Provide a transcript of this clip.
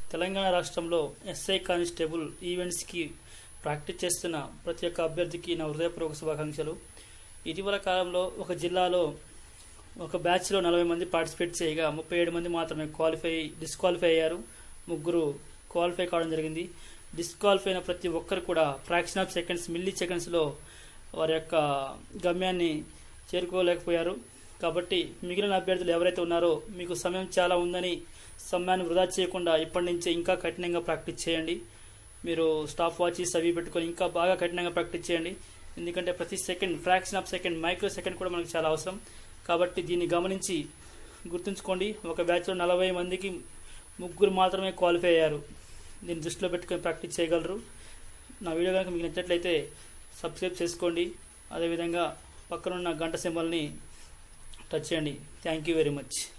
తెలంగాణ రాష్ట్రంలో SI constable ఈవెంట్స్కి practice చేస్తున్న ప్రతి ఒక్క అభ్యర్థికి నా హృదయపూర్వక శుభాకాంక్షలు ఇటీవల కాలంలో ఒక జిల్లాలో ఒక బ్యాచ్లో నలభై మంది పార్టిసిపేట్ చేయగా ముప్పై ఏడు మంది మాత్రమే క్వాలిఫై డిస్క్వాలిఫై అయ్యారు ముగ్గురు క్వాలిఫై కావడం జరిగింది డిస్క్వాలిఫై అయిన ప్రతి ఒక్కరు కూడా ఫ్రాక్షన్ ఆఫ్ సెకండ్స్ మిల్లీ సెకండ్స్లో వారి యొక్క గమ్యాన్ని చేరుకోలేకపోయారు కాబట్టి మిగిలిన అభ్యర్థులు ఎవరైతే ఉన్నారో మీకు సమయం చాలా ఉందని సమయాన్ని వృధా చేయకుండా ఇప్పటి నుంచే ఇంకా కఠినంగా ప్రాక్టీస్ చేయండి మీరు స్టాప్ వాచెస్ అవి పెట్టుకొని ఇంకా బాగా కఠినంగా ప్రాక్టీస్ చేయండి ఎందుకంటే ప్రతి second fraction of second micro second కూడా మనకు చాలా అవసరం కాబట్టి దీన్ని గమనించి గుర్తుంచుకోండి ఒక బ్యాచ్లో నలభై మందికి ముగ్గురు మాత్రమే క్వాలిఫై అయ్యారు దీన్ని దృష్టిలో పెట్టుకొని ప్రాక్టీస్ చేయగలరు నా వీడియో కనుక మీకు నచ్చినట్లయితే సబ్స్క్రైబ్ చేసుకోండి అదేవిధంగా పక్కనున్న గంట సింబల్ని టచ్ చేయండి థ్యాంక్ యూ వెరీ మచ్